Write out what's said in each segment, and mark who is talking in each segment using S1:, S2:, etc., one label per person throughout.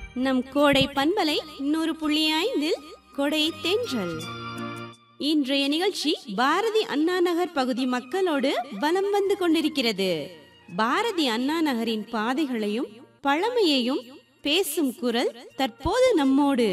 S1: நம் கோடை பண்பலை நூறு புள்ளி ஐந்தில் கொடை தென்றல் இன்றைய நிகழ்ச்சி பாரதி அண்ணா நகர் பகுதி மக்களோடு வலம் வந்து கொண்டிருக்கிறது பாரதி அண்ணா நகரின் பாதைகளையும் பழமையையும் பேசும் குரல் தற்போது நம்மோடு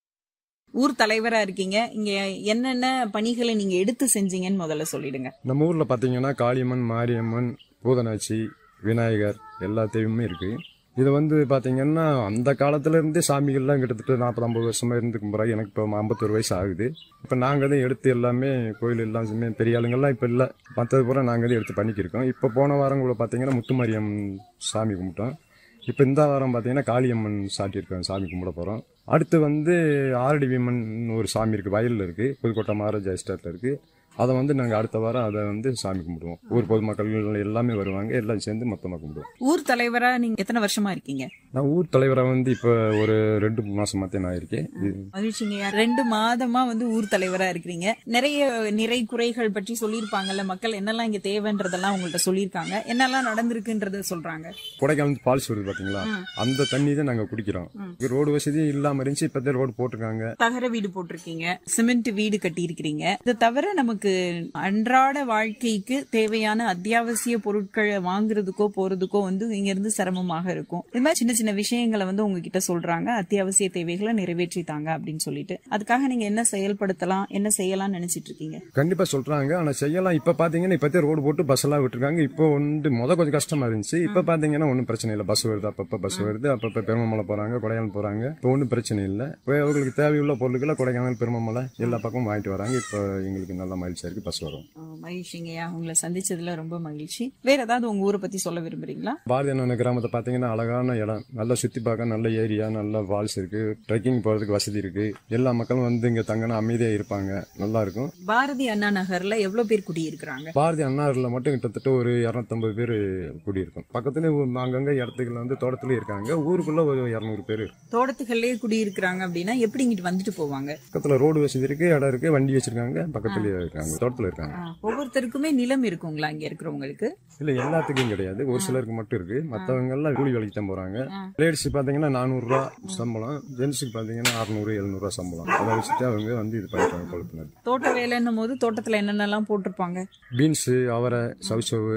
S2: ஊர் தலைவரா இருக்கீங்க இங்க என்னென்ன பணிகளை நீங்க எடுத்து செஞ்சீங்கன்னு முதல்ல சொல்லிடுங்க
S3: நம்ம ஊர்ல பாத்தீங்கன்னா காளியம்மன் மாரியம்மன் பூதனாச்சி விநாயகர் எல்லா தெய்வமுமே இருக்கு இது வந்து பாத்தீங்கன்னா அந்த காலத்துல இருந்தே சாமிகள்லாம் கிட்டத்தட்ட நாற்பது ஐம்பது வருஷமா இருந்து கும்பிட்றாங்க எனக்கு இப்போ ஐம்பத்தொரு வயசு ஆகுது இப்போ நாங்க தான் எடுத்து எல்லாமே கோயில் எல்லாமே பெரிய ஆளுங்கள்லாம் இப்போ இல்லை மற்றது பூரா நாங்க தான் எடுத்து பண்ணிக்கிருக்கோம் இப்போ போன வாரம் கூட பாத்தீங்கன்னா முத்துமாரியம் சாமி கும்பிட்டோம் இப்போ இந்த வாரம் பாத்தீங்கன்னா காளியம்மன் சாட்டியிருக்கோம் சாமி கும்பிட போறோம் அடுத்து வந்து ஆரடி வீமன் ஒரு சாமி இருக்கு வயல்ல இருக்கு புதுக்கோட்டை மகாராஜா எஸ்டேட்ல இருக்கு அதை வந்து நாங்கள் அடுத்த வாரம் அதை வந்து சாமி கும்பிடுவோம் ஊர் பொதுமக்கள் எல்லாமே வருவாங்க எல்லாம் சேர்ந்து மொத்தமாக கும்பிடுவோம்
S2: ஊர் தலைவரா நீங்க எத்தனை வருஷமா இருக்கீங்க
S3: நான் ஊர் தலைவராக வந்து இப்போ ஒரு ரெண்டு மாசமாத்தே நான் இருக்கேன் இது
S2: மகிழ்ச்சிங்க ரெண்டு மாதமா வந்து ஊர் தலைவரா இருக்கிறீங்க நிறைய நிறை குறைகள் பற்றி சொல்லியிருப்பாங்கல்ல மக்கள் என்னெல்லாம் இங்க தேவைன்றதெல்லாம் உங்கள்ட்ட சொல்லியிருக்காங்க என்னெல்லாம் நடந்திருக்குன்றத சொல்றாங்க
S3: கொடைக்கானல் ஃபால்ஸ் வருது பாத்தீங்களா அந்த தண்ணி தான் நாங்கள் குடிக்கிறோம் ரோடு வசதி இல்லாமல் இருந்துச்சு இப்போ ரோடு போட்டிருக்காங்க
S2: தகர வீடு போட்டிருக்கீங்க சிமெண்ட் வீடு கட்டி இருக்கிறீங்க இதை தவிர நமக்கு அன்றாட வாழ்க்கைக்கு தேவையான அத்தியாவசிய பொருட்களை வாங்குறதுக்கோ போறதுக்கோ வந்து இங்க இருந்து சிரமமாக இருக்கும் இது மாதிரி சின்ன சின்ன விஷயங்களை வந்து உங்ககிட்ட சொல்றாங்க அத்தியாவசிய தேவைகளை நிறைவேற்றித்தாங்க அப்படின்னு சொல்லிட்டு அதுக்காக நீங்க என்ன செயல்படுத்தலாம் என்ன செய்யலாம்னு நினைச்சிட்டு இருக்கீங்க
S3: கண்டிப்பா சொல்றாங்க ஆனா செய்யலாம் இப்ப பாத்தீங்கன்னா இப்பத்தே ரோடு போட்டு பஸ் எல்லாம் விட்டுருக்காங்க இப்போ வந்து முத கொஞ்சம் கஷ்டமா இருந்துச்சு இப்ப பாத்தீங்கன்னா ஒன்றும் பிரச்சனை இல்லை பஸ் வருது அப்பப்ப பஸ் வருது அப்பப்ப பெருமமலை போறாங்க கொடைக்கானல் போறாங்க இப்போ ஒன்றும் பிரச்சனை இல்லை இப்போ அவங்களுக்கு தேவையுள்ள பொருட்களை கொடைக்கானல் பெருமமலை எல்லா பக்கமும் வாங்கிட்டு வராங்க இப்போ எங்களுக்கு நல்ல மகிழ்ச்சியா இருக்கு பஸ் வரும்
S2: மகிழ்ச்சிங்கய்யா உங்களை சந்திச்சதுல ரொம்ப மகிழ்ச்சி வேற ஏதாவது உங்க ஊரை பத்தி சொல்ல விரும்புறீங்களா
S3: பாரதிய அண்ணன் கிராமத்தை பாத்தீங்கன்னா அழகான இடம் நல்லா சுத்தி பார்க்க நல்ல ஏரியா நல்ல ஃபால்ஸ் இருக்கு ட்ரெக்கிங் போறதுக்கு வசதி இருக்கு எல்லா மக்களும் வந்து இங்க தங்கினா அமைதியா இருப்பாங்க நல்லா இருக்கும்
S2: பாரதி அண்ணா நகர்ல எவ்வளவு பேர் குடியிருக்கிறாங்க
S3: பாரதி அண்ணாரில் மட்டும் கிட்டத்தட்ட ஒரு இரநூத்தம்பது பேர் குடியிருக்கும் பக்கத்துல அங்கங்க இடத்துக்குள்ள வந்து தோட்டத்துல இருக்காங்க ஊருக்குள்ள ஒரு இரநூறு பேர்
S2: தோட்டத்துகள்லயே குடியிருக்கிறாங்க அப்படின்னா எப்படி இங்கிட்டு வந்துட்டு போவாங்க
S3: பக்கத்துல ரோடு வசதி இருக்கு இடம் இருக்கு வண்டி வச்சிருக்காங்க பக்கத்துலயே இருக்காங்க தோட்டத்துல இருக்காங்க
S2: ஒவ்வொருத்தருக்குமே நிலம் இருக்குங்களா இங்க இருக்கிறவங்களுக்கு
S3: இல்ல எல்லாத்துக்கும் கிடையாது ஒரு சிலருக்கு மட்டும் இருக்கு மத்தவங்க எல்லாம் கூலி வேலைக்கு தான் போறாங்க லேடிஸ் பாத்தீங்கன்னா நானூறு ரூபா சம்பளம் ஜென்ஸுக்கு பாத்தீங்கன்னா அறுநூறு எழுநூறு ரூபா சம்பளம் அதை வச்சுட்டு அவங்க வந்து இது பண்ணிப்பாங்க கொழுப்பினர்
S2: தோட்ட வேலைன்னும் போது தோட்டத்துல என்னென்னலாம் போட்டிருப்பாங்க
S3: பீன்ஸு அவரை சவுசவு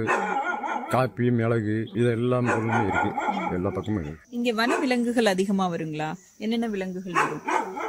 S3: காப்பி மிளகு இது எல்லாம் பொருளுமே இருக்கு எல்லா பக்கமும் இருக்கு
S2: இங்க வன விலங்குகள் அதிகமா வருங்களா என்னென்ன விலங்குகள் வரும்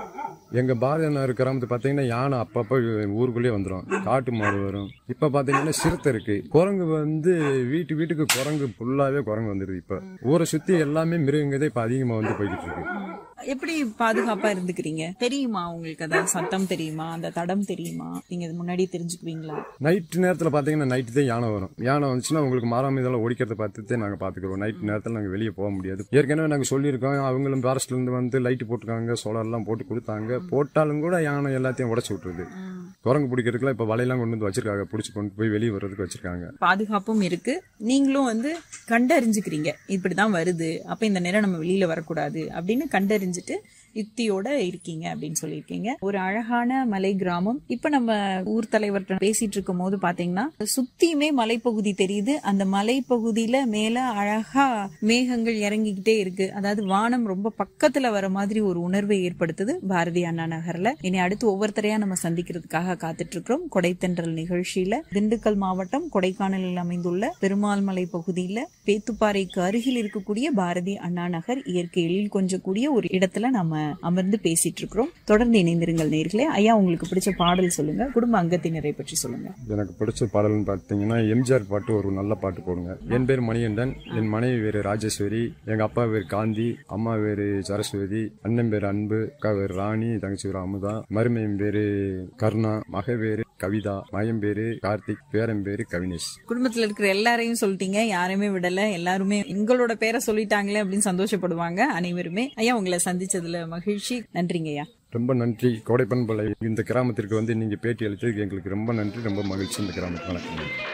S3: எங்க பாரதியார் கிராமத்து பாத்தீங்கன்னா யானை அப்பப்ப ஊருக்குள்ளேயே வந்துடும் காட்டு மாடு வரும் இப்ப பாத்தீங்கன்னா சிறுத்தை இருக்கு குரங்கு வந்து வீட்டு வீட்டுக்கு குரங்கு ஃபுல்லாவே குரங்கு வந்துருது இப்ப ஊரை சுத்தி எல்லாமே மிருகங்க இப்ப அதிகமா வந்து போய்கிட்டு இருக்கு
S2: எப்படி பாதுகாப்பா இருந்துக்கிறீங்க தெரியுமா உங்களுக்கு அதாவது சத்தம் தெரியுமா அந்த தடம் தெரியுமா நீங்க இது முன்னாடி தெரிஞ்சுக்குவீங்களா
S3: நைட் நேரத்துல பாத்தீங்கன்னா நைட்டு தான் யானை வரும் யானை வந்துச்சுன்னா உங்களுக்கு மரம் இதெல்லாம் ஒடிக்கிறத பார்த்துட்டு நாங்க பாத்துக்கிறோம் நைட் நேரத்துல நாங்க வெளியே போக முடியாது ஏற்கனவே நாங்க சொல்லியிருக்கோம் அவங்களும் ஃபாரஸ்ட்ல இருந்து வந்து லைட் போட்டுருக்காங்க சோலார் எல்லாம் போட்டு கொடுத்தாங்க போட்டாலும் கூட யானை எல்லாத்தையும் உடச்சு விட்டுருது குரங்கு பிடிக்கிறதுக்குலாம் இப்ப வலையெல்லாம் கொண்டு வந்து வச்சிருக்காங்க பிடிச்சி கொண்டு போய் வெளியே வர்றதுக்கு வச்சிருக்காங்க
S2: பாதுகாப்பும் இருக்கு நீங்களும் வந்து கண்டறிஞ்சுக்கிறீங்க இப்படிதான் வருது அப்ப இந்த நேரம் நம்ம வெளியில வரக்கூடாது அப்படின்னு கண்டறிஞ்சுட்டு யுக்தியோட இருக்கீங்க அப்படின்னு சொல்லியிருக்கீங்க ஒரு அழகான மலை கிராமம் இப்ப நம்ம ஊர் தலைவர்கிட்ட பேசிட்டு இருக்கும் போது பாத்தீங்கன்னா சுத்தியுமே மலைப்பகுதி தெரியுது அந்த மலைப்பகுதியில மேல அழகா மேகங்கள் இறங்கிக்கிட்டே இருக்கு அதாவது வானம் ரொம்ப பக்கத்துல வர மாதிரி ஒரு உணர்வை ஏற்படுத்துது பாரதி அண்ணா நகர்ல இனி அடுத்து ஒவ்வொருத்தரையா நம்ம சந்திக்கிறதுக்காக காத்துட்டு இருக்கிறோம் கொடைத்தென்றல் நிகழ்ச்சியில திண்டுக்கல் மாவட்டம் கொடைக்கானலில் அமைந்துள்ள பெருமாள் மலை பகுதியில பேத்துப்பாறைக்கு அருகில் இருக்கக்கூடிய பாரதி அண்ணா நகர் இயற்கை எழில் கொஞ்சக்கூடிய ஒரு இடத்துல நம்ம அமர்ந்து பேசிட்டு இருக்கிறோம் தொடர்ந்து இணைந்திருங்கள் நேர்களே ஐயா உங்களுக்கு பிடிச்ச பாடல் சொல்லுங்க குடும்ப அங்கத்தினரை பற்றி சொல்லுங்க
S3: எனக்கு பிடிச்ச பாடல்னு பார்த்தீங்கன்னா எம்ஜிஆர் பாட்டு ஒரு நல்ல பாட்டு போடுங்க என் பேர் மணிகண்டன் என் மனைவி பேரு ராஜேஸ்வரி எங்க அப்பா பேர் காந்தி அம்மா பேரு சரஸ்வதி அண்ணன் பேர் அன்பு அக்கா பேர் ராணி தங்கச்சி பேர் அமுதா மருமையின் பேரு கருணா மக பேரு கவிதா மயம் பேரு கார்த்திக் பேரன் பேரு கவினேஷ்
S2: குடும்பத்துல இருக்கிற எல்லாரையும் சொல்லிட்டீங்க யாரையுமே விடல எல்லாருமே எங்களோட பேரை சொல்லிட்டாங்களே அப்படின்னு சந்தோஷப்படுவாங்க அனைவருமே ஐயா உங்களை சந்திச்சதுல மகிழ்ச்சி நன்றிங்க ஐயா
S3: ரொம்ப நன்றி கோடைப்பண்பலை இந்த கிராமத்திற்கு வந்து நீங்க பேட்டி அளித்ததுக்கு எங்களுக்கு ரொம்ப நன்றி ரொம்ப மகிழ்ச்சி இந்த கிராமத்துக்கு வணக்கம்